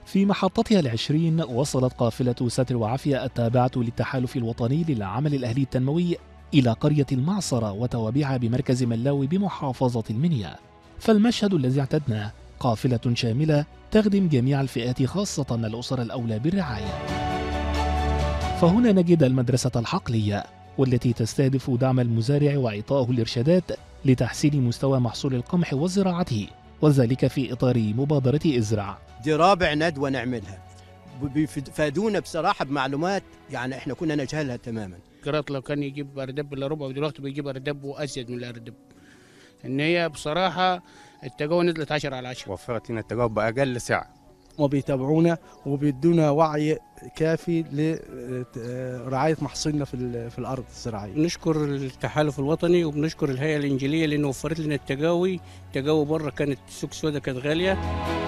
في محطتها العشرين وصلت قافلة ستر وعافية التابعة للتحالف الوطني للعمل الأهلي التنموي إلى قرية المعصرة وتوابعها بمركز ملاوي بمحافظة المنيا فالمشهد الذي اعتدناه قافلة شاملة تخدم جميع الفئات خاصة الأسر الأولى بالرعاية فهنا نجد المدرسة الحقلية والتي تستهدف دعم المزارع وإعطائه الإرشادات لتحسين مستوى محصول القمح وزراعته وذلك في إطار مبادرة إزرع دي رابع ندوة نعملها فادونا بصراحة بمعلومات يعني احنا كنا نجهلها تماما قرات لو كان يجيب اردب الا ربع ودلوقتي بيجيب اردب وازيد من الاردب ان هي بصراحه التجاوب نزلت 10 على 10 وفرت لنا التجاوب باقل سعر وبيتابعونا وبيدونا وعي كافي لرعايه محصولنا في في الارض الزراعيه. نشكر التحالف الوطني وبنشكر الهيئه الانجيليه لانه وفرت لنا التجاوي، التجاوي بره كانت سوق سودا كانت غاليه.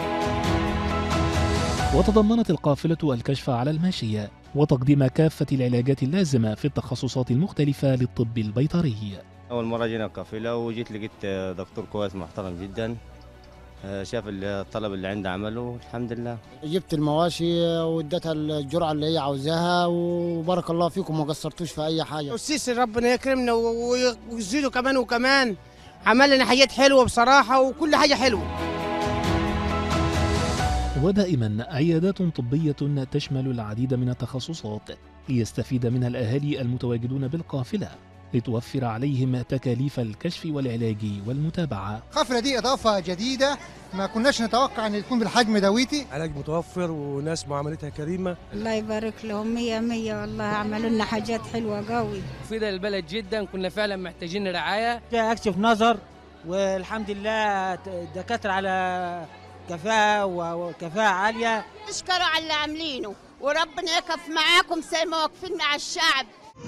وتضمنت القافلة الكشف على الماشية وتقديم كافة العلاجات اللازمة في التخصصات المختلفة للطب البيطري أول مرة جينا القافلة وجيت لقيت دكتور كويس محترم جدا شاف الطلب اللي عنده عمله الحمد لله جبت المواشي واديتها الجرعه اللي هي عاوزاها وبارك الله فيكم ما قصرتوش في اي حاجه والسيسي ربنا يكرمنا ويزيدوا كمان وكمان عمل لنا حاجات حلوه بصراحه وكل حاجه حلوه ودائما عيادات طبية تشمل العديد من التخصصات ليستفيد منها الأهالي المتواجدون بالقافلة لتوفر عليهم تكاليف الكشف والعلاج والمتابعة القافلة دي إضافة جديدة ما كناش نتوقع أن يكون بالحجم دويتي علاج متوفر وناس معاملتها كريمة الله يبارك لهم مية مية والله عملوا لنا حاجات حلوة قوي مفيدة للبلد جدا كنا فعلا محتاجين رعاية جاء أكشف نظر والحمد لله الدكاترة على كفاءة وكفاءة عالية اشكروا على اللي عاملينه وربنا يقف معاكم زي ما واقفين مع الشعب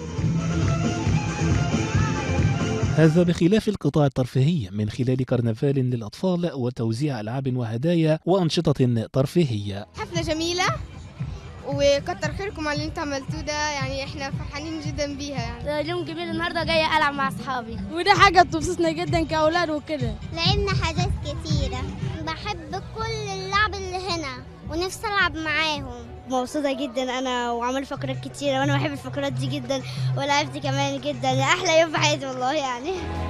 هذا بخلاف القطاع الترفيهي من خلال كرنفال للأطفال وتوزيع ألعاب وهدايا وأنشطة ترفيهية حفلة جميلة وكتر خيركم على اللي انتوا عملتوه ده يعني احنا فرحانين جدا بيها يعني يوم جميل النهارده جايه العب مع اصحابي وده حاجه بتبسطنا جدا كاولاد وكده لعبنا حاجات كتيره بحب كل اللعب اللي هنا ونفسي العب معاهم مبسوطه جدا انا وعملت فقرات كتيره وانا بحب الفقرات دي جدا ولعبت كمان جدا احلى يوم في حياتي والله يعني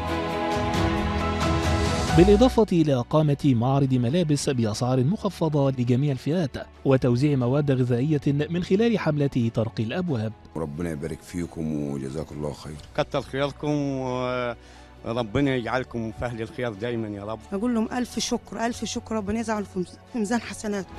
بالإضافة إلى إقامة معرض ملابس بأسعار مخفضة لجميع الفئات وتوزيع مواد غذائية من خلال حملة طرق الأبواب ربنا يبارك فيكم وجزاكم الله خير كتر خيركم وربنا يجعلكم في أهل الخير دايما يا رب أقول لهم ألف شكر ألف شكر ربنا يجعل في ميزان حسناتكم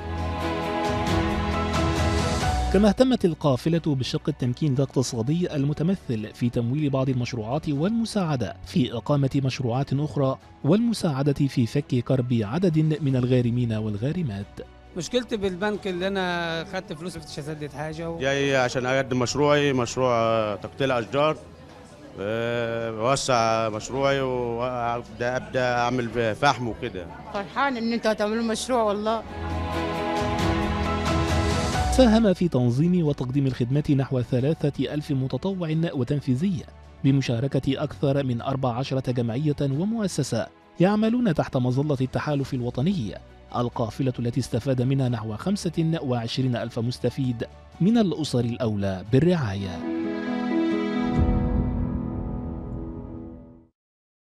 كما اهتمت القافلة بالشق التمكين الاقتصادي المتمثل في تمويل بعض المشروعات والمساعدة في إقامة مشروعات أخرى والمساعدة في فك كرب عدد من الغارمين والغارمات مشكلتي بالبنك اللي انا خدت فلوس مش هسدد حاجه و... جاي عشان اقدم مشروعي مشروع تقطيع اشجار بوسع مشروعي وابدا ابدا اعمل فحم وكده فرحان ان انتوا هتعملوا مشروع والله ساهم في تنظيم وتقديم الخدمات نحو ثلاثة ألف متطوع وتنفيذي بمشاركة أكثر من 14 جمعية ومؤسسة يعملون تحت مظلة التحالف الوطني القافلة التي استفاد منها نحو 25 ألف مستفيد من الأسر الأولى بالرعاية